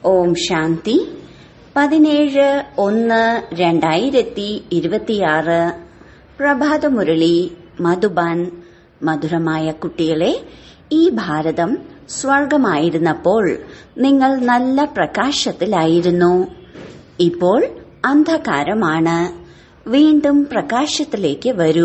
ഓം ശാന്തി പതിനേഴ് ഒന്ന് രണ്ടായിരത്തി ഇരുപത്തിയാറ് പ്രഭാതമുരളി മധുബാൻ മധുരമായ കുട്ടികളെ ഈ ഭാരതം സ്വർഗമായിരുന്നപ്പോൾ നിങ്ങൾ നല്ല പ്രകാശത്തിലായിരുന്നു ഇപ്പോൾ അന്ധകാരമാണ് വീണ്ടും പ്രകാശത്തിലേക്ക് വരൂ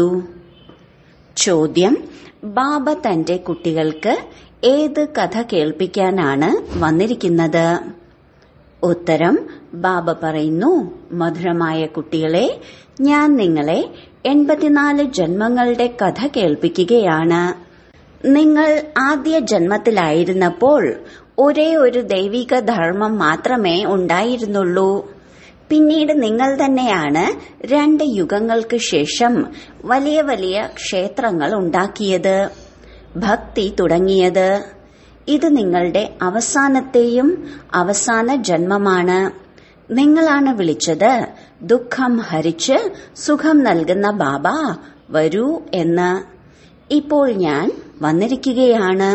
ചോദ്യം ബാബ തന്റെ കുട്ടികൾക്ക് ഏത് കഥ കേൾപ്പിക്കാനാണ് വന്നിരിക്കുന്നത് ഉത്തരം ബാബ പറയുന്നു മധുരമായ കുട്ടികളെ ഞാൻ നിങ്ങളെ എൺപത്തിനാല് ജന്മങ്ങളുടെ കഥ കേൾപ്പിക്കുകയാണ് നിങ്ങൾ ആദ്യ ജന്മത്തിലായിരുന്നപ്പോൾ ഒരേ ഒരു ദൈവിക ധർമ്മം മാത്രമേ ഉണ്ടായിരുന്നുള്ളൂ പിന്നീട് നിങ്ങൾ തന്നെയാണ് രണ്ട് യുഗങ്ങൾക്ക് ശേഷം വലിയ വലിയ ക്ഷേത്രങ്ങൾ ഉണ്ടാക്കിയത് ഭക്തി തുടങ്ങിയത് ഇത് നിങ്ങളുടെ അവസാനത്തെയും അവസാന ജന്മമാണ് നിങ്ങളാണ് വിളിച്ചത് ദുഃഖം ഹരിച്ച് സുഖം നൽകുന്ന ബാബ വരൂ എന്ന് ഇപ്പോൾ ഞാൻ വന്നിരിക്കുകയാണ്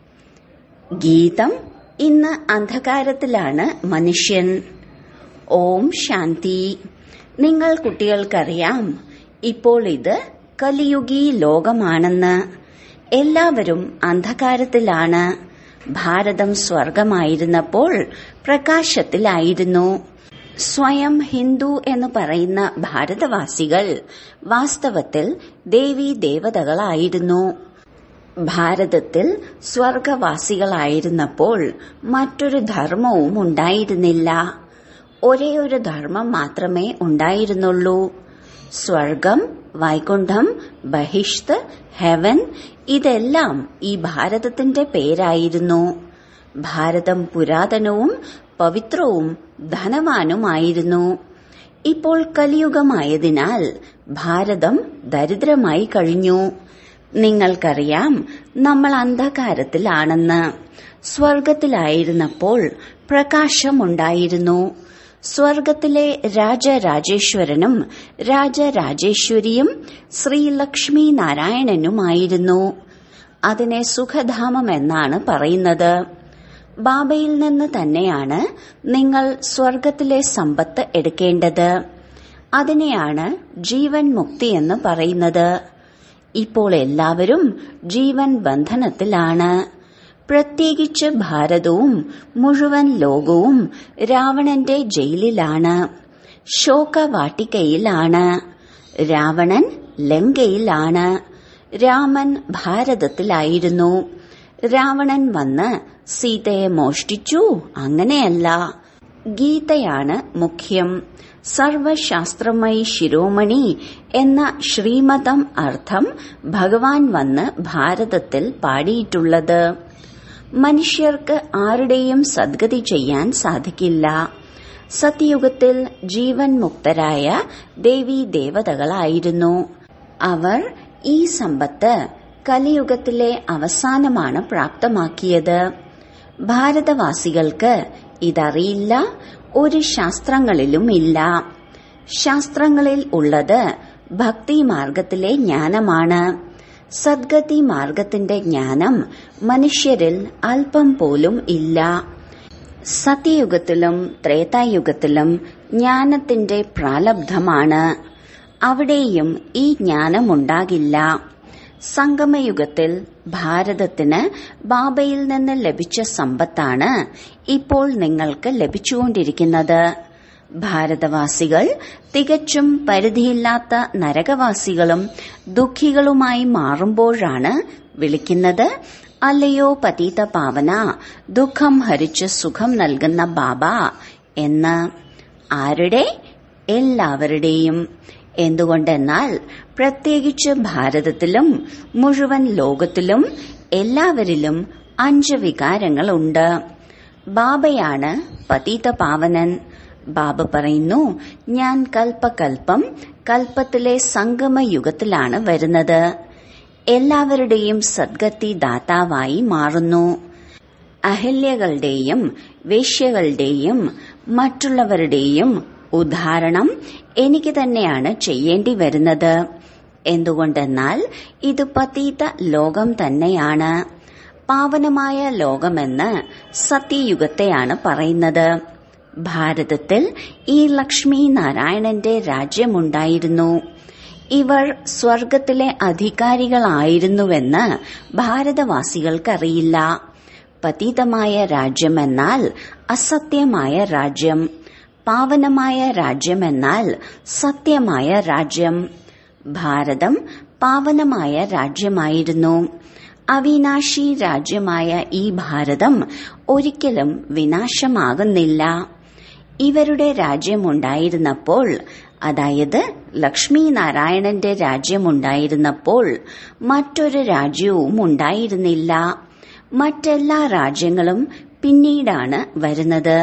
ഗീതം ഇന്ന് അന്ധകാരത്തിലാണ് മനുഷ്യൻ ഓം ശാന്തി നിങ്ങൾ കുട്ടികൾക്കറിയാം ഇപ്പോൾ ഇത് കലിയുഗി ലോകമാണെന്ന് എല്ലാവരും അന്ധകാരത്തിലാണ് ഭാരതം സ്വർഗമായിരുന്നപ്പോൾ പ്രകാശത്തിലായിരുന്നു സ്വയം ഹിന്ദു എന്ന് പറയുന്ന ഭാരതവാസികൾ വാസ്തവത്തിൽ ദേവീ ദേവതകളായിരുന്നു ഭാരതത്തിൽ സ്വർഗവാസികളായിരുന്നപ്പോൾ മറ്റൊരു ധർമ്മവും ഉണ്ടായിരുന്നില്ല ഒരേ ഒരു ധർമ്മം മാത്രമേ ഉണ്ടായിരുന്നുള്ളൂ സ്വർഗം വൈകുണ്ഠം ബഹിഷ്ത് ഹെവൻ ഇതെല്ലാം ഈ ഭാരതത്തിന്റെ പേരായിരുന്നു ഭാരതം പുരാതനവും പവിത്രവും ധനവാനുമായിരുന്നു ഇപ്പോൾ കലിയുഗമായതിനാൽ ഭാരതം ദരിദ്രമായി കഴിഞ്ഞു നിങ്ങൾക്കറിയാം നമ്മൾ അന്ധകാരത്തിലാണെന്ന് സ്വർഗത്തിലായിരുന്നപ്പോൾ പ്രകാശമുണ്ടായിരുന്നു സ്വർഗത്തിലെ രാജരാജേശ്വരനും രാജരാജേശ്വരിയും ശ്രീലക്ഷ്മി നാരായണനുമായിരുന്നു അതിനെ സുഖധാമം എന്നാണ് പറയുന്നത് ബാബയിൽ നിന്ന് തന്നെയാണ് നിങ്ങൾ സ്വർഗത്തിലെ സമ്പത്ത് എടുക്കേണ്ടത് അതിനെയാണ് ജീവൻ മുക്തി എന്ന് പറയുന്നത് ഇപ്പോൾ എല്ലാവരും ജീവൻ ബന്ധനത്തിലാണ് പ്രത്യേകിച്ച് ഭാരതവും മുഴുവൻ ലോകവും രാവണന്റെ ജയിലിലാണ് ശോകവാട്ടികയിലാണ് രാവണൻ ലങ്കയിലാണ് രാമൻ ഭാരതത്തിലായിരുന്നു രാവണൻ വന്ന് സീതയെ മോഷ്ടിച്ചു അങ്ങനെയല്ല ഗീതയാണ് മുഖ്യം സർവശാസ്ത്രമയി ശിരോമണി എന്ന ശ്രീമതം അർത്ഥം ഭഗവാൻ വന്ന് ഭാരതത്തിൽ പാടിയിട്ടുള്ളത് മനുഷ്യർക്ക് ആരുടെയും സദ്ഗതി ചെയ്യാൻ സാധിക്കില്ല സത്യയുഗത്തിൽ ജീവൻ മുക്തരായ ദേവീ ദേവതകളായിരുന്നു അവർ ഈ സമ്പത്ത് കലിയുഗത്തിലെ അവസാനമാണ് പ്രാപ്തമാക്കിയത് ഭാരതവാസികൾക്ക് ഇതറിയില്ല ഒരു ശാസ്ത്രങ്ങളിലും ഇല്ല ശാസ്ത്രങ്ങളിൽ ഉള്ളത് ഭക്തി മാർഗത്തിലെ ജ്ഞാനമാണ് സദ്ഗതി മാർഗത്തിന്റെ ജ്ഞാനം മനുഷ്യരിൽ അല്പം പോലും ഇല്ല സത്യയുഗത്തിലും ത്രേതായുഗത്തിലും ജ്ഞാനത്തിന്റെ പ്രാലബ്ധമാണ് അവിടെയും ഈ ജ്ഞാനമുണ്ടാകില്ല സംഗമയുഗത്തിൽ ഭാരതത്തിന് ബാബയിൽ നിന്ന് ലഭിച്ച സമ്പത്താണ് ഇപ്പോൾ നിങ്ങൾക്ക് ലഭിച്ചുകൊണ്ടിരിക്കുന്നത് ഭാരതവാസികൾ തികച്ചും പരിധിയില്ലാത്ത നരകവാസികളും ദുഃഖികളുമായി മാറുമ്പോഴാണ് വിളിക്കുന്നത് അല്ലയോ പതീത പാവന ദുഃഖം ഹരിച്ച് സുഖം നൽകുന്ന ബാബ എന്ന് ആരുടെ എല്ലാവരുടെയും എന്തുകൊണ്ടെന്നാൽ പ്രത്യേകിച്ച് ഭാരതത്തിലും മുഴുവൻ ലോകത്തിലും എല്ലാവരിലും അഞ്ച് വികാരങ്ങളുണ്ട് ബാബയാണ് പതീത പാവനൻ ബാബ പറയുന്നു ഞാൻ കൽപ്പകൽപ്പം കൽപ്പത്തിലെ സംഗമയുഗത്തിലാണ് വരുന്നത് എല്ലാവരുടെയും സദ്ഗതി ദാതാവായി മാറുന്നു അഹല്യകളുടെയും വേശ്യകളുടെയും മറ്റുള്ളവരുടെയും ഉദാഹരണം എനിക്ക് തന്നെയാണ് ചെയ്യേണ്ടി വരുന്നത് എന്തുകൊണ്ടെന്നാൽ ഇത് പതീത ലോകം തന്നെയാണ് പാവനമായ ലോകമെന്ന് സത്യയുഗത്തെയാണ് പറയുന്നത് ഭാരതത്തിൽ ഈ ലക്ഷ്മി നാരായണന്റെ രാജ്യമുണ്ടായിരുന്നു ഇവർ സ്വർഗത്തിലെ അധികാരികളായിരുന്നുവെന്ന് ഭാരതവാസികൾക്കറിയില്ല പതീതമായ രാജ്യമെന്നാൽ അസത്യമായ രാജ്യം പാവനമായ രാജ്യമെന്നാൽ സത്യമായ രാജ്യം ഭാരതം പാവനമായ രാജ്യമായിരുന്നു അവിനാശി രാജ്യമായ ഈ ഭാരതം ഒരിക്കലും വിനാശമാകുന്നില്ല ഇവരുടെ രാജ്യമുണ്ടായിരുന്നപ്പോൾ അതായത് ലക്ഷ്മി നാരായണന്റെ രാജ്യമുണ്ടായിരുന്നപ്പോൾ മറ്റൊരു രാജ്യവും ഉണ്ടായിരുന്നില്ല മറ്റെല്ലാ രാജ്യങ്ങളും പിന്നീടാണ് വരുന്നത്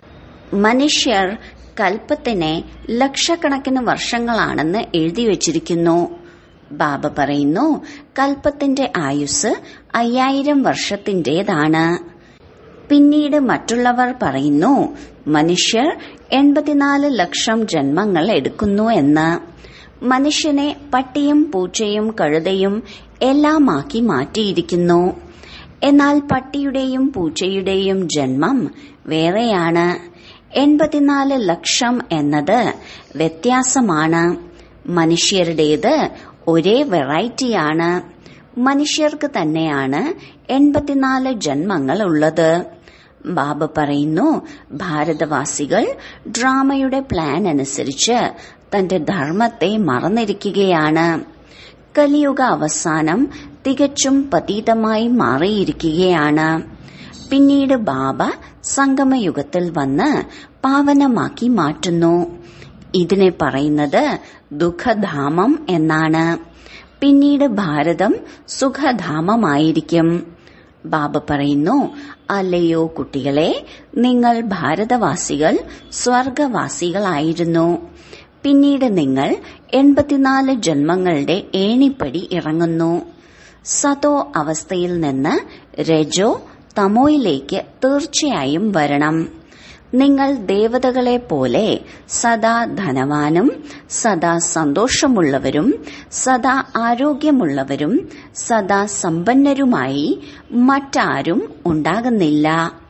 മനുഷ്യർ കൽപ്പത്തിനെ ലക്ഷക്കണക്കിന് വർഷങ്ങളാണെന്ന് എഴുതി വച്ചിരിക്കുന്നു ബാബ പറയുന്നു കൽപ്പത്തിന്റെ ആയുസ് അയ്യായിരം വർഷത്തിന്റേതാണ് പിന്നീട് മറ്റുള്ളവർ പറയുന്നു മനുഷ്യർ എൺപത്തിനാല് ലക്ഷം ജന്മങ്ങൾ എടുക്കുന്നു എന്ന് മനുഷ്യനെ പട്ടിയും പൂച്ചയും കഴുതയും എല്ലാമാക്കി മാറ്റിയിരിക്കുന്നു എന്നാൽ പട്ടിയുടെയും പൂച്ചയുടെയും ജന്മം വേറെയാണ് എൺപത്തിനാല് ലക്ഷം എന്നത് വ്യത്യാസമാണ് മനുഷ്യരുടേത് ഒരേ വെറൈറ്റിയാണ് മനുഷ്യർക്ക് തന്നെയാണ് എൺപത്തിനാല് ജന്മങ്ങൾ ഉള്ളത് ബാബ പറയുന്നു ഭാരതവാസികൾ ഡ്രാമയുടെ പ്ലാൻ അനുസരിച്ച് തന്റെ ധർമ്മത്തെ മറന്നിരിക്കുകയാണ് കലിയുഗ അവസാനം തികച്ചും പതീതമായി മാറിയിരിക്കുകയാണ് പിന്നീട് ബാബ സംഗമയുഗത്തിൽ വന്ന് പാവനമാക്കി മാറ്റുന്നു ഇതിനെ പറയുന്നത് ദുഃഖധാമം എന്നാണ് പിന്നീട് ഭാരതം സുഖധാമമായിരിക്കും ബാബ പറയുന്നു അല്ലയോ കുട്ടികളെ നിങ്ങൾ ഭാരതവാസികൾ സ്വർഗവാസികളായിരുന്നു പിന്നീട് നിങ്ങൾ എൺപത്തിനാല് ജന്മങ്ങളുടെ ഏണിപ്പടി ഇറങ്ങുന്നു സതോ അവസ്ഥയിൽ നിന്ന് രജോ തമോയിലേക്ക് തീർച്ചയായും വരണം നിങ്ങൾ ദേവതകളെ പോലെ സദാ ധനവാനും സദാ സന്തോഷമുള്ളവരും സദാ ആരോഗ്യമുള്ളവരും സദാ സമ്പന്നരുമായി മറ്റാരും ഉണ്ടാകുന്നില്ല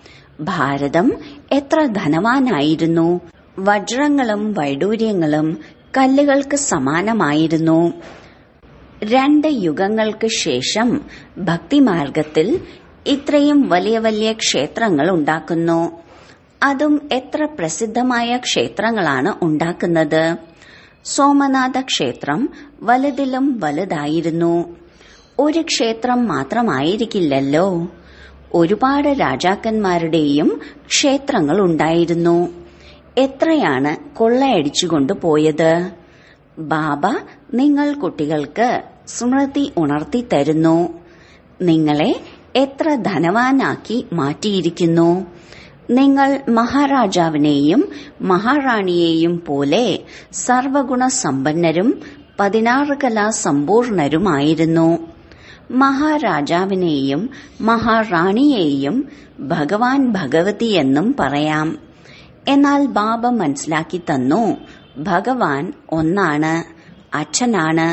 ഭാരതം എത്ര ധനവാനായിരുന്നു വജ്രങ്ങളും വൈഡൂര്യങ്ങളും കല്ലുകൾക്ക് സമാനമായിരുന്നു രണ്ട് യുഗങ്ങൾക്ക് ശേഷം ഭക്തിമാർഗത്തിൽ ഇത്രയും വലിയ വലിയ ക്ഷേത്രങ്ങൾ ഉണ്ടാക്കുന്നു അതും എത്ര പ്രസിദ്ധമായ ക്ഷേത്രങ്ങളാണ് ഉണ്ടാക്കുന്നത് സോമനാഥ ക്ഷേത്രം വലുതിലും വലുതായിരുന്നു ഒരു ക്ഷേത്രം മാത്രമായിരിക്കില്ലല്ലോ ഒരുപാട് രാജാക്കന്മാരുടെയും ക്ഷേത്രങ്ങൾ ഉണ്ടായിരുന്നു എത്രയാണ് കൊള്ളയടിച്ചുകൊണ്ട് പോയത് ബാബ നിങ്ങൾ കുട്ടികൾക്ക് സ്മൃതി ഉണർത്തി തരുന്നു നിങ്ങളെ എത്ര ധനവാനാക്കി മാറ്റിയിരിക്കുന്നു നിങ്ങൾ മഹാരാജാവിനെയും മഹാറാണിയെയും പോലെ സർവഗുണ സമ്പന്നരും പതിനാറ് കലാ സമ്പൂർണരുമായിരുന്നു മഹാരാജാവിനെയും മഹാറാണിയെയും ഭഗവാൻ ഭഗവതി എന്നും പറയാം എന്നാൽ ബാബ മനസ്സിലാക്കി തന്നു ഭഗവാൻ ഒന്നാണ് അച്ഛനാണ്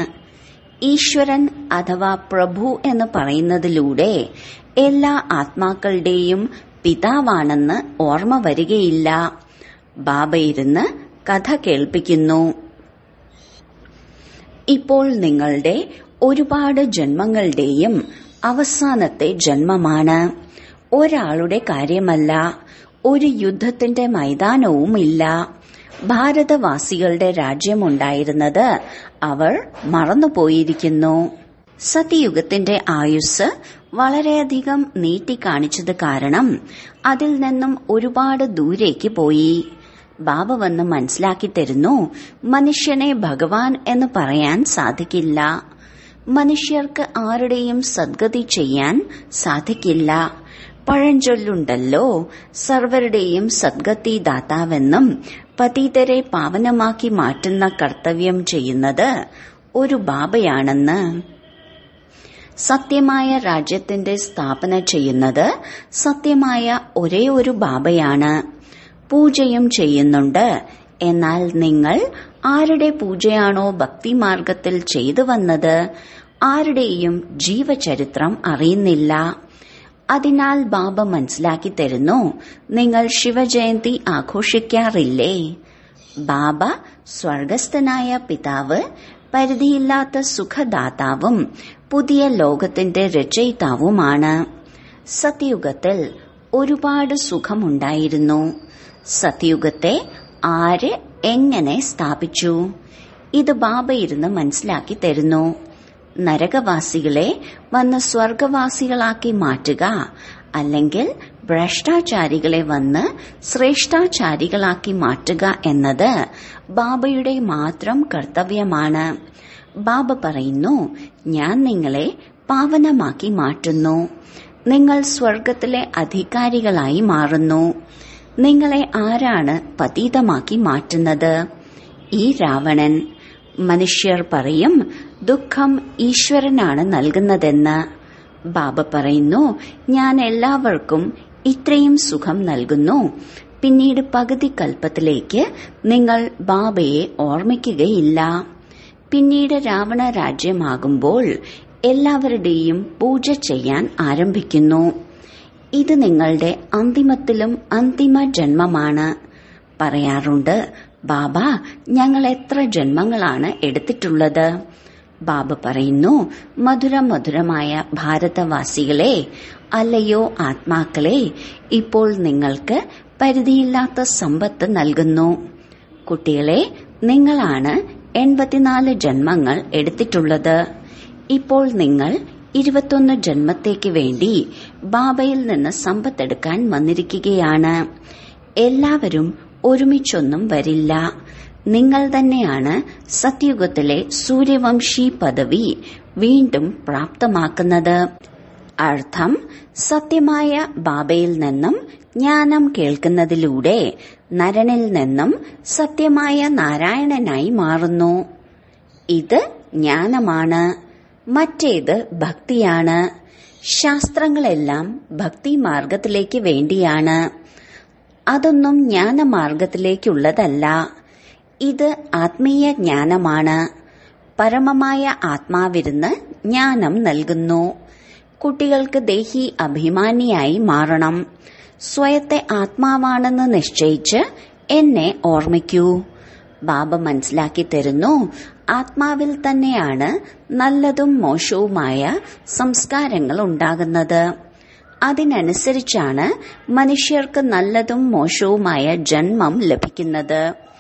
ഈശ്വരൻ അഥവാ പ്രഭു എന്ന് പറയുന്നതിലൂടെ എല്ലാ ആത്മാക്കളുടെയും പിതാവാണെന്ന് ഓർമ്മ വരികയില്ല ബാബ ഇരുന്ന് കഥ കേൾപ്പിക്കുന്നു ഇപ്പോൾ നിങ്ങളുടെ ഒരുപാട് ജന്മങ്ങളുടെയും അവസാനത്തെ ജന്മമാണ് ഒരാളുടെ കാര്യമല്ല ഒരു യുദ്ധത്തിന്റെ മൈതാനവുമില്ല ഭാരതവാസികളുടെ രാജ്യമുണ്ടായിരുന്നത് അവർ മറന്നുപോയിരിക്കുന്നു സത്യയുഗത്തിന്റെ ആയുസ് വളരെയധികം നീട്ടിക്കാണിച്ചത് കാരണം അതിൽ നിന്നും ഒരുപാട് ദൂരേക്ക് പോയി ബാബ വന്ന് മനസ്സിലാക്കി തരുന്നു മനുഷ്യനെ ഭഗവാൻ എന്ന് പറയാൻ സാധിക്കില്ല മനുഷ്യർക്ക് ആരുടെയും സദ്ഗതി ചെയ്യാൻ സാധിക്കില്ല പഴഞ്ചൊല്ലുണ്ടല്ലോ സർവരുടെയും സദ്ഗതി ദാതാവെന്നും പതീതരെ പാവനമാക്കി മാറ്റുന്ന കർത്തവ്യം ചെയ്യുന്നത് ഒരു ബാബയാണെന്ന് സത്യമായ രാജ്യത്തിന്റെ സ്ഥാപന ചെയ്യുന്നത് സത്യമായ ഒരേ ഒരു ബാബയാണ് പൂജയും ചെയ്യുന്നുണ്ട് എന്നാൽ നിങ്ങൾ ആരുടെ പൂജയാണോ ഭക്തിമാർഗത്തിൽ ചെയ്തു വന്നത് ആരുടെയും ജീവചരിത്രം അറിയുന്നില്ല അതിനാൽ ബാബ മനസ്സിലാക്കി തരുന്നു നിങ്ങൾ ശിവജയന്തി ആഘോഷിക്കാറില്ലേ ബാബ സ്വർഗസ്ഥനായ പിതാവ് പരിധിയില്ലാത്ത സുഖദാതാവും പുതിയ ലോകത്തിന്റെ രചയിതാവുമാണ് സത്യയുഗത്തിൽ ഒരുപാട് സുഖമുണ്ടായിരുന്നു സത്യയുഗത്തെ ആര് എങ്ങനെ സ്ഥാപിച്ചു ഇത് ബാബ ഇരുന്ന് മനസ്സിലാക്കി തരുന്നു നരകവാസികളെ വന്ന് സ്വർഗവാസികളാക്കി മാറ്റുക അല്ലെങ്കിൽ ഭ്രഷ്ടാചാരികളെ വന്ന് ശ്രേഷ്ഠാചാരികളാക്കി മാറ്റുക എന്നത് ബാബയുടെ മാത്രം കർത്തവ്യമാണ് ബാബ പറയുന്നു ഞാൻ നിങ്ങളെ പാവനമാക്കി മാറ്റുന്നു നിങ്ങൾ സ്വർഗത്തിലെ അധികാരികളായി മാറുന്നു നിങ്ങളെ ആരാണ് പതീതമാക്കി മാറ്റുന്നത് ഈ രാവണൻ മനുഷ്യർ പറയും ദുഃഖം ഈശ്വരനാണ് നൽകുന്നതെന്ന് ബാബ പറയുന്നു ഞാൻ എല്ലാവർക്കും ഇത്രയും സുഖം നൽകുന്നു പിന്നീട് പകുതി കൽപ്പത്തിലേക്ക് നിങ്ങൾ ബാബയെ ഓർമ്മിക്കുകയില്ല പിന്നീട് രാവണ രാജ്യമാകുമ്പോൾ എല്ലാവരുടെയും പൂജ ചെയ്യാൻ ആരംഭിക്കുന്നു ഇത് നിങ്ങളുടെ അന്തിമത്തിലും അന്തിമ ജന്മമാണ് പറയാറുണ്ട് ബാബ ഞങ്ങൾ എത്ര ജന്മങ്ങളാണ് എടുത്തിട്ടുള്ളത് ബാബ പറയുന്നു മധുര മധുരമായ ഭാരതവാസികളെ അല്ലയോ ആത്മാക്കളെ ഇപ്പോൾ നിങ്ങൾക്ക് പരിധിയില്ലാത്ത സമ്പത്ത് നൽകുന്നു കുട്ടികളെ നിങ്ങളാണ് എൺപത്തിനാല് ജന്മങ്ങൾ എടുത്തിട്ടുള്ളത് ഇപ്പോൾ നിങ്ങൾ ഇരുപത്തൊന്ന് ജന്മത്തേക്ക് വേണ്ടി ബാബയിൽ നിന്ന് സമ്പത്തെടുക്കാൻ വന്നിരിക്കുകയാണ് എല്ലാവരും ഒരുമിച്ചൊന്നും വരില്ല നിങ്ങൾ തന്നെയാണ് സത്യയുഗത്തിലെ സൂര്യവംശി പദവി വീണ്ടും പ്രാപ്തമാക്കുന്നത് അർത്ഥം സത്യമായ ബാബയിൽ നിന്നും ജ്ഞാനം കേൾക്കുന്നതിലൂടെ നരനിൽ നിന്നും സത്യമായ നാരായണനായി മാറുന്നു ഇത് ജ്ഞാനമാണ് മറ്റേത് ഭക്തിയാണ് ശാസ്ത്രങ്ങളെല്ലാം ഭക്തി മാർഗത്തിലേക്ക് വേണ്ടിയാണ് അതൊന്നും ജ്ഞാനമാർഗത്തിലേക്കുള്ളതല്ല ഇത് ആത്മീയ ജ്ഞാനമാണ് പരമമായ ആത്മാവിരുന്ന് ജ്ഞാനം നൽകുന്നു കുട്ടികൾക്ക് ദേഹി അഭിമാനിയായി മാറണം സ്വയത്തെ ആത്മാവാണെന്ന് നിശ്ചയിച്ച് എന്നെ ഓർമ്മിക്കൂ ബാബ മനസ്സിലാക്കി തരുന്നു ആത്മാവിൽ തന്നെയാണ് നല്ലതും മോശവുമായ സംസ്കാരങ്ങൾ ഉണ്ടാകുന്നത് അതിനനുസരിച്ചാണ് മനുഷ്യർക്ക് നല്ലതും മോശവുമായ ജന്മം ലഭിക്കുന്നത്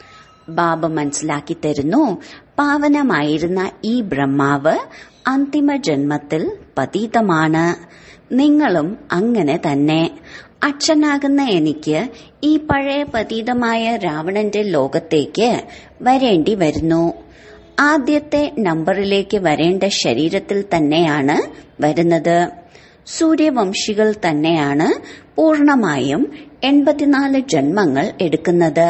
ബാബ മനസ്സിലാക്കി തരുന്നു പാവനമായിരുന്ന ഈ ബ്രഹ്മാവ് അന്തിമ ജന്മത്തിൽ പതീതമാണ് നിങ്ങളും അങ്ങനെ തന്നെ അച്ഛനാകുന്ന എനിക്ക് ഈ പഴയ പതീതമായ രാവണന്റെ ലോകത്തേക്ക് വരേണ്ടി വരുന്നു ആദ്യത്തെ നമ്പറിലേക്ക് വരേണ്ട ശരീരത്തിൽ തന്നെയാണ് വരുന്നത് സൂര്യവംശികൾ തന്നെയാണ് പൂർണമായും എൺപത്തിനാല് ജന്മങ്ങൾ എടുക്കുന്നത്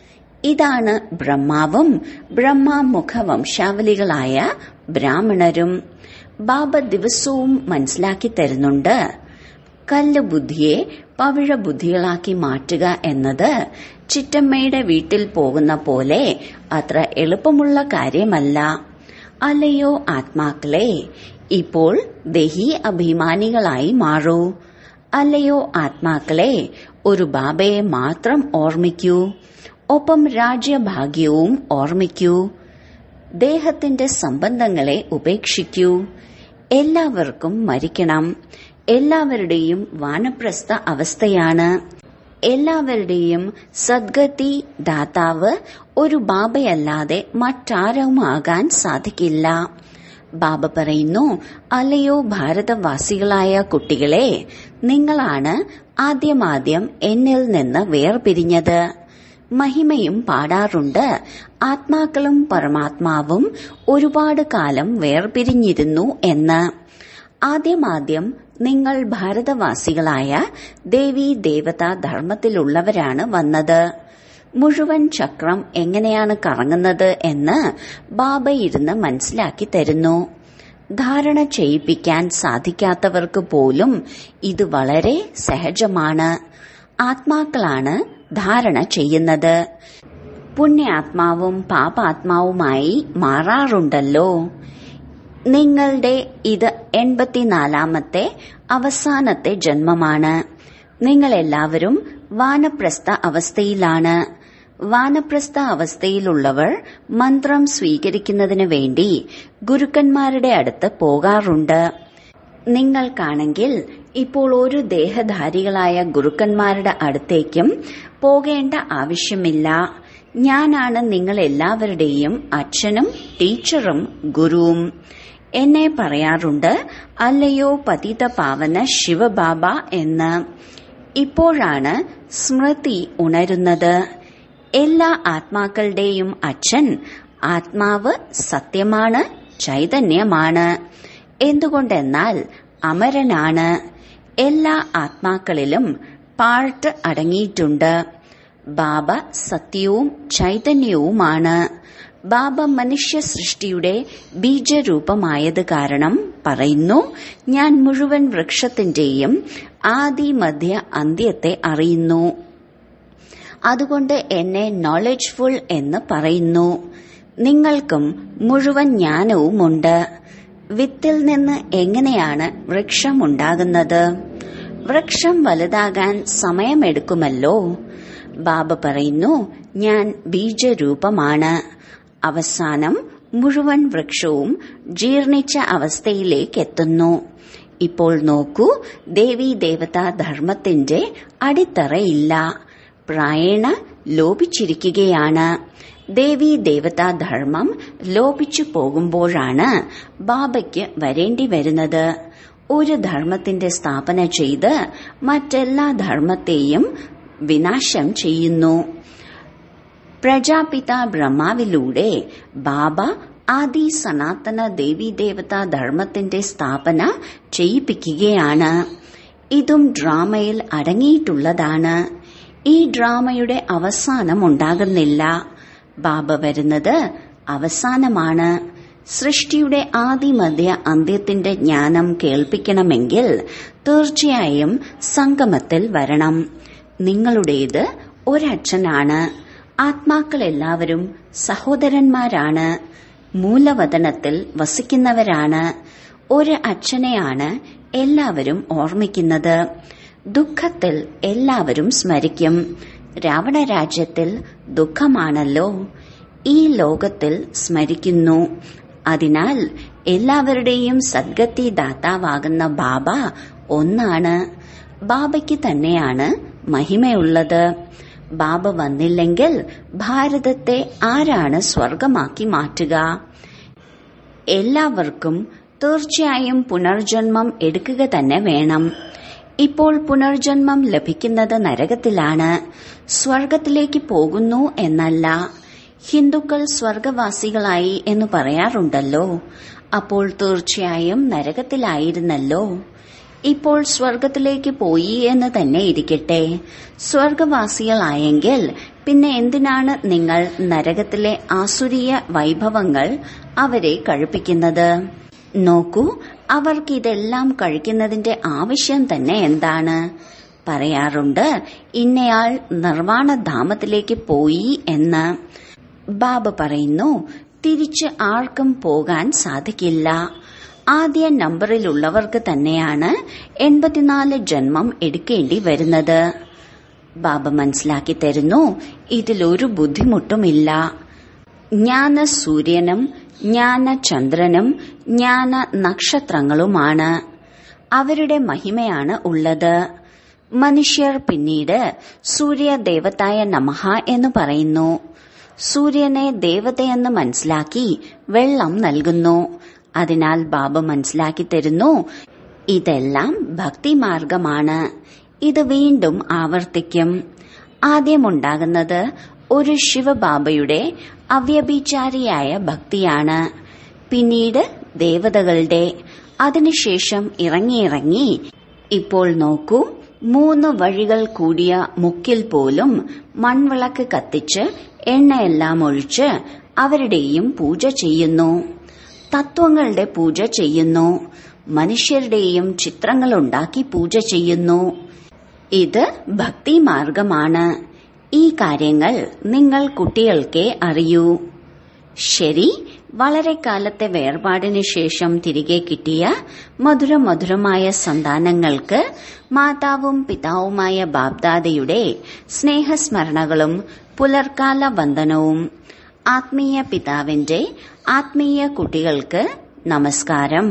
ഇതാണ് ബ്രഹ്മാവും ബ്രഹ്മമുഖ വംശാവലികളായ ബ്രാഹ്മണരും ബാബ ദിവസവും മനസ്സിലാക്കി തരുന്നുണ്ട് കല്ല് ബുദ്ധിയെ പവിഴ ബുദ്ധികളാക്കി മാറ്റുക എന്നത് ചിറ്റമ്മയുടെ വീട്ടിൽ പോകുന്ന പോലെ അത്ര എളുപ്പമുള്ള കാര്യമല്ല അല്ലയോ ആത്മാക്കളെ ഇപ്പോൾ ദഹി അഭിമാനികളായി മാറൂ അല്ലയോ ആത്മാക്കളെ ഒരു ബാബയെ മാത്രം ഓർമ്മിക്കൂ ഒപ്പം രാജ്യഭാഗ്യവും ഓർമ്മിക്കൂ ദേഹത്തിന്റെ സംബന്ധങ്ങളെ ഉപേക്ഷിക്കൂ എല്ലാവർക്കും മരിക്കണം എല്ലാവരുടെയും വാനപ്രസ്ഥ അവസ്ഥയാണ് എല്ലാവരുടെയും സദ്ഗതി ദാതാവ് ഒരു ബാബയല്ലാതെ മറ്റാരുമാകാൻ സാധിക്കില്ല ബാബ പറയുന്നു അല്ലയോ ഭാരതവാസികളായ കുട്ടികളെ നിങ്ങളാണ് ആദ്യമാദ്യം എന്നിൽ നിന്ന് വേർപിരിഞ്ഞത് മഹിമയും പാടാറുണ്ട് ആത്മാക്കളും പരമാത്മാവും ഒരുപാട് കാലം വേർപിരിഞ്ഞിരുന്നു എന്ന് ആദ്യമാദ്യം നിങ്ങൾ ഭാരതവാസികളായ ദേവി ദേവതാ ധർമ്മത്തിലുള്ളവരാണ് വന്നത് മുഴുവൻ ചക്രം എങ്ങനെയാണ് കറങ്ങുന്നത് എന്ന് ബാബ ഇരുന്ന് മനസ്സിലാക്കി തരുന്നു ധാരണ ചെയ്യിപ്പിക്കാൻ സാധിക്കാത്തവർക്ക് പോലും ഇത് വളരെ സഹജമാണ് ആത്മാക്കളാണ് ധാരണ ചെയ്യുന്നത് പുണ്യാത്മാവും പാപാത്മാവുമായി മാറാറുണ്ടല്ലോ നിങ്ങളുടെ ഇത് എൺപത്തിനാലാമത്തെ അവസാനത്തെ ജന്മമാണ് നിങ്ങളെല്ലാവരും വാനപ്രസ്ഥ അവസ്ഥയിലാണ് വാനപ്രസ്ഥ അവസ്ഥയിലുള്ളവർ മന്ത്രം സ്വീകരിക്കുന്നതിന് വേണ്ടി ഗുരുക്കന്മാരുടെ അടുത്ത് പോകാറുണ്ട് നിങ്ങൾക്കാണെങ്കിൽ ഇപ്പോൾ ഒരു ദേഹധാരികളായ ഗുരുക്കന്മാരുടെ അടുത്തേക്കും പോകേണ്ട ആവശ്യമില്ല ഞാനാണ് നിങ്ങൾ എല്ലാവരുടെയും അച്ഛനും ടീച്ചറും ഗുരുവും എന്നെ പറയാറുണ്ട് അല്ലയോ പതിത പാവന ശിവബാബ എന്ന് ഇപ്പോഴാണ് സ്മൃതി ഉണരുന്നത് എല്ലാ ആത്മാക്കളുടെയും അച്ഛൻ ആത്മാവ് സത്യമാണ് ചൈതന്യമാണ് എന്തുകൊണ്ടെന്നാൽ അമരനാണ് എല്ലാ ആത്മാക്കളിലും പാർട്ട് അടങ്ങിയിട്ടുണ്ട് ബാബ സത്യവും ചൈതന്യവുമാണ് ബാബ മനുഷ്യ സൃഷ്ടിയുടെ ബീജരൂപമായത് കാരണം പറയുന്നു ഞാൻ മുഴുവൻ വൃക്ഷത്തിന്റെയും ആദി മധ്യ അന്ത്യത്തെ അറിയുന്നു അതുകൊണ്ട് എന്നെ നോളജ്ഫുൾ എന്ന് പറയുന്നു നിങ്ങൾക്കും മുഴുവൻ ജ്ഞാനവുമുണ്ട് വിത്തിൽ നിന്ന് എങ്ങനെയാണ് വൃക്ഷമുണ്ടാകുന്നത് വൃക്ഷം വലുതാകാൻ സമയമെടുക്കുമല്ലോ ബാബ പറയുന്നു ഞാൻ ബീജരൂപമാണ് അവസാനം മുഴുവൻ വൃക്ഷവും ജീർണിച്ച അവസ്ഥയിലേക്ക് എത്തുന്നു ഇപ്പോൾ നോക്കൂ ദേവീ ദേവതാ ധർമ്മത്തിന്റെ അടിത്തറയില്ല പ്രായണ ലോപിച്ചിരിക്കുകയാണ് ദേവീ ദേവതാ ധർമ്മം ലോപിച്ചു പോകുമ്പോഴാണ് ബാബയ്ക്ക് വരേണ്ടി വരുന്നത് ഒരു ധർമ്മത്തിന്റെ സ്ഥാപന ചെയ്ത് മറ്റെല്ലാ ധർമ്മത്തെയും വിനാശം ചെയ്യുന്നു പ്രജാപിത ബ്രഹ്മാവിലൂടെ ബാബ ആദി സനാതന ദേവീദേവതാ ധർമ്മത്തിന്റെ സ്ഥാപന ചെയ്യിപ്പിക്കുകയാണ് ഇതും ഡ്രാമയിൽ അടങ്ങിയിട്ടുള്ളതാണ് ഈ ഡ്രാമയുടെ അവസാനം ഉണ്ടാകുന്നില്ല ബാബ വരുന്നത് അവസാനമാണ് സൃഷ്ടിയുടെ ആദിമധ്യ അന്ത്യത്തിന്റെ ജ്ഞാനം കേൾപ്പിക്കണമെങ്കിൽ തീർച്ചയായും സംഗമത്തിൽ വരണം നിങ്ങളുടേത് ഒരച്ഛനാണ് ആത്മാക്കളെല്ലാവരും സഹോദരന്മാരാണ് മൂലവതനത്തിൽ വസിക്കുന്നവരാണ് ഒരു അച്ഛനെയാണ് എല്ലാവരും ഓർമ്മിക്കുന്നത് ദുഃഖത്തിൽ എല്ലാവരും സ്മരിക്കും രാവണ രാജ്യത്തിൽ ദുഃഖമാണല്ലോ ഈ ലോകത്തിൽ സ്മരിക്കുന്നു അതിനാൽ എല്ലാവരുടെയും സദ്ഗതി ദാതാവാകുന്ന ബാബ ഒന്നാണ് ബാബയ്ക്ക് തന്നെയാണ് മഹിമയുള്ളത് ബാബ വന്നില്ലെങ്കിൽ ഭാരതത്തെ ആരാണ് സ്വർഗമാക്കി മാറ്റുക എല്ലാവർക്കും തീർച്ചയായും പുനർജന്മം എടുക്കുക തന്നെ വേണം ഇപ്പോൾ പുനർജന്മം ലഭിക്കുന്നത് നരകത്തിലാണ് സ്വർഗത്തിലേക്ക് പോകുന്നു എന്നല്ല ഹിന്ദുക്കൾ സ്വർഗവാസികളായി എന്ന് പറയാറുണ്ടല്ലോ അപ്പോൾ തീർച്ചയായും നരകത്തിലായിരുന്നല്ലോ ഇപ്പോൾ സ്വർഗത്തിലേക്ക് പോയി എന്ന് തന്നെ ഇരിക്കട്ടെ സ്വർഗവാസികളായെങ്കിൽ പിന്നെ എന്തിനാണ് നിങ്ങൾ നരകത്തിലെ ആസുരീയ വൈഭവങ്ങൾ അവരെ കഴിപ്പിക്കുന്നത് നോക്കൂ അവർക്ക് ഇതെല്ലാം കഴിക്കുന്നതിന്റെ ആവശ്യം തന്നെ എന്താണ് പറയാറുണ്ട് ഇന്നയാൾ നിർവാണധാമത്തിലേക്ക് പോയി എന്ന് ബാബ പറയുന്നു തിരിച്ച് ആർക്കും പോകാൻ സാധിക്കില്ല ആദ്യ നമ്പറിലുള്ളവർക്ക് തന്നെയാണ് എൺപത്തിനാല് ജന്മം എടുക്കേണ്ടി വരുന്നത് ബാബ മനസ്സിലാക്കി തരുന്നു ഇതിലൊരു ബുദ്ധിമുട്ടുമില്ല ജ്ഞാന സൂര്യനും ജ്ഞാന ചന്ദ്രനും ജ്ഞാന നക്ഷത്രങ്ങളുമാണ് അവരുടെ മഹിമയാണ് ഉള്ളത് മനുഷ്യർ പിന്നീട് സൂര്യദേവതായ നമഹ എന്ന് പറയുന്നു സൂര്യനെ ദേവതയെന്ന് മനസ്സിലാക്കി വെള്ളം നൽകുന്നു അതിനാൽ ബാബ മനസ്സിലാക്കി തരുന്നു ഇതെല്ലാം ഭക്തിമാർഗമാണ് ഇത് വീണ്ടും ആവർത്തിക്കും ആദ്യമുണ്ടാകുന്നത് ഒരു ശിവബാബയുടെ അവ്യഭിചാരിയായ ഭക്തിയാണ് പിന്നീട് ദേവതകളുടെ അതിനുശേഷം ഇറങ്ങിയിറങ്ങി ഇപ്പോൾ നോക്കൂ മൂന്ന് വഴികൾ കൂടിയ മുക്കിൽ പോലും മൺവിളക്ക് കത്തിച്ച് എണ്ണയെല്ലാം ഒഴിച്ച് അവരുടെയും പൂജ ചെയ്യുന്നു തത്വങ്ങളുടെ പൂജ ചെയ്യുന്നു മനുഷ്യരുടെയും ചിത്രങ്ങളുണ്ടാക്കി പൂജ ചെയ്യുന്നു ഇത് ഭക്തി മാർഗമാണ് ഈ കാര്യങ്ങൾ നിങ്ങൾ കുട്ടികൾക്കേ അറിയൂ ശരി വളരെ കാലത്തെ വേർപാടിന് ശേഷം തിരികെ കിട്ടിയ മധുര മധുരമായ സന്താനങ്ങൾക്ക് മാതാവും പിതാവുമായ ബാബ്ദാദയുടെ സ്നേഹസ്മരണകളും പുലർക്കാല വന്ദനവും ആത്മീയ പിതാവിന്റെ ആത്മീയ കുട്ടികൾക്ക് നമസ്കാരം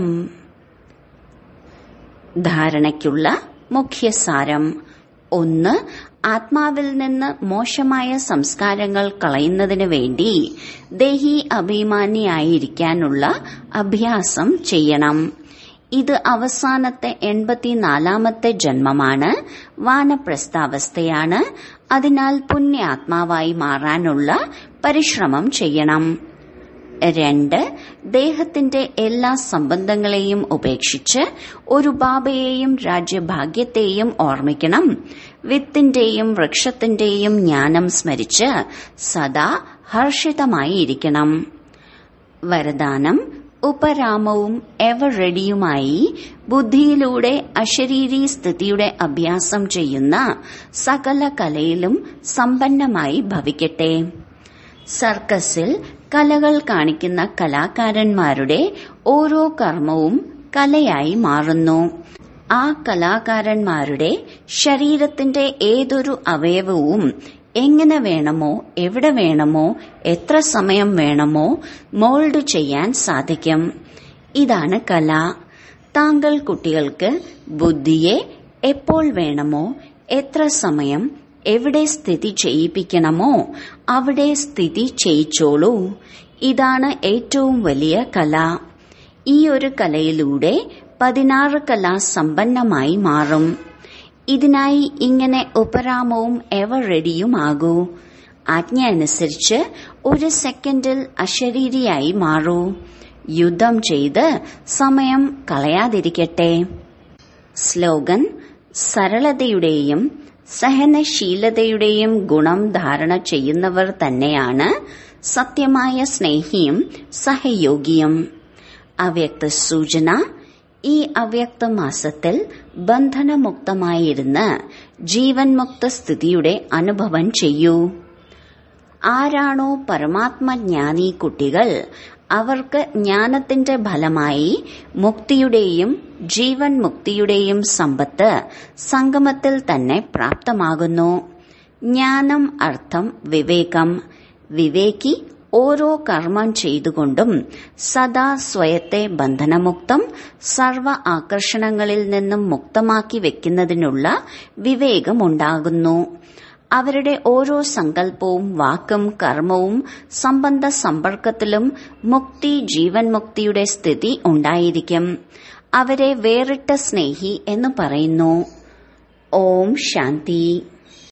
ധാരണയ്ക്കുള്ള മുഖ്യസാരം ഒന്ന് ആത്മാവിൽ നിന്ന് മോശമായ സംസ്കാരങ്ങൾ കളയുന്നതിനു വേണ്ടി ദേഹി അഭിമാനിയായിരിക്കാനുള്ള അഭ്യാസം ചെയ്യണം ഇത് അവസാനത്തെ എൺപത്തിനാലാമത്തെ ജന്മമാണ് വാനപ്രസ്ഥാവസ്ഥയാണ് അതിനാൽ പുണ്യാത്മാവായി മാറാനുള്ള പരിശ്രമം ചെയ്യണം രണ്ട് ദേഹത്തിന്റെ എല്ലാ സംബന്ധങ്ങളെയും ഉപേക്ഷിച്ച് ഒരു ബാബയെയും രാജ്യഭാഗ്യത്തെയും ഓർമ്മിക്കണം വിത്തിന്റെയും വൃക്ഷത്തിന്റെയും ജ്ഞാനം സ്മരിച്ച് സദാ ഹർഷിതമായി ഇരിക്കണം വരദാനം ഉപരാമവും എവർ റെഡിയുമായി ബുദ്ധിയിലൂടെ അശരീരി സ്ഥിതിയുടെ അഭ്യാസം ചെയ്യുന്ന സകല കലയിലും സമ്പന്നമായി ഭവിക്കട്ടെ സർക്കസിൽ കലകൾ കാണിക്കുന്ന കലാകാരന്മാരുടെ ഓരോ കർമ്മവും കലയായി മാറുന്നു ആ കലാകാരന്മാരുടെ ശരീരത്തിന്റെ ഏതൊരു അവയവവും എങ്ങനെ വേണമോ എവിടെ വേണമോ എത്ര സമയം വേണമോ മോൾഡ് ചെയ്യാൻ സാധിക്കും ഇതാണ് കല താങ്കൾ കുട്ടികൾക്ക് ബുദ്ധിയെ എപ്പോൾ വേണമോ എത്ര സമയം എവിടെ സ്ഥിതി ചെയ്യിപ്പിക്കണമോ അവിടെ സ്ഥിതി ചെയ്യിച്ചോളൂ ഇതാണ് ഏറ്റവും വലിയ കല ഈ ഒരു കലയിലൂടെ പതിനാറ് കല സമ്പന്നമായി മാറും ഇതിനായി ഇങ്ങനെ ഉപരാമവും എവർ റെഡിയുമാകൂ ആജ്ഞ അനുസരിച്ച് ഒരു സെക്കൻഡിൽ അശരീരിയായി മാറൂ യുദ്ധം ചെയ്ത് സമയം കളയാതിരിക്കട്ടെ സ്ലോഗൻ സരളതയുടെയും സഹനശീലതയുടെയും ഗുണം ധാരണ ചെയ്യുന്നവർ തന്നെയാണ് സത്യമായ സ്നേഹിയും സഹയോഗിയും അവ്യക്ത സൂചന ഈ അവ്യക്ത മാസത്തിൽ ബന്ധനമുക്തമായിരുന്ന് ജീവൻ മുക്ത സ്ഥിതിയുടെ അനുഭവം ചെയ്യൂ ആരാണോ പരമാത്മജ്ഞാനി കുട്ടികൾ അവർക്ക് ജ്ഞാനത്തിന്റെ ഫലമായി മുക്തിയുടെയും ജീവൻ മുക്തിയുടെയും സമ്പത്ത് സംഗമത്തിൽ തന്നെ പ്രാപ്തമാകുന്നു ജ്ഞാനം അർത്ഥം വിവേകം വിവേകി ഓരോ കർമ്മം ചെയ്തുകൊണ്ടും സദാ സ്വയത്തെ ബന്ധനമുക്തം സർവ ആകർഷണങ്ങളിൽ നിന്നും മുക്തമാക്കി വെക്കുന്നതിനുള്ള വിവേകമുണ്ടാകുന്നു അവരുടെ ഓരോ സങ്കല്പവും വാക്കും കർമ്മവും സംബന്ധ സമ്പർക്കത്തിലും മുക്തി ജീവൻ മുക്തിയുടെ സ്ഥിതി ഉണ്ടായിരിക്കും അവരെ വേറിട്ട സ്നേഹി എന്ന് പറയുന്നു ഓം ശാന്തി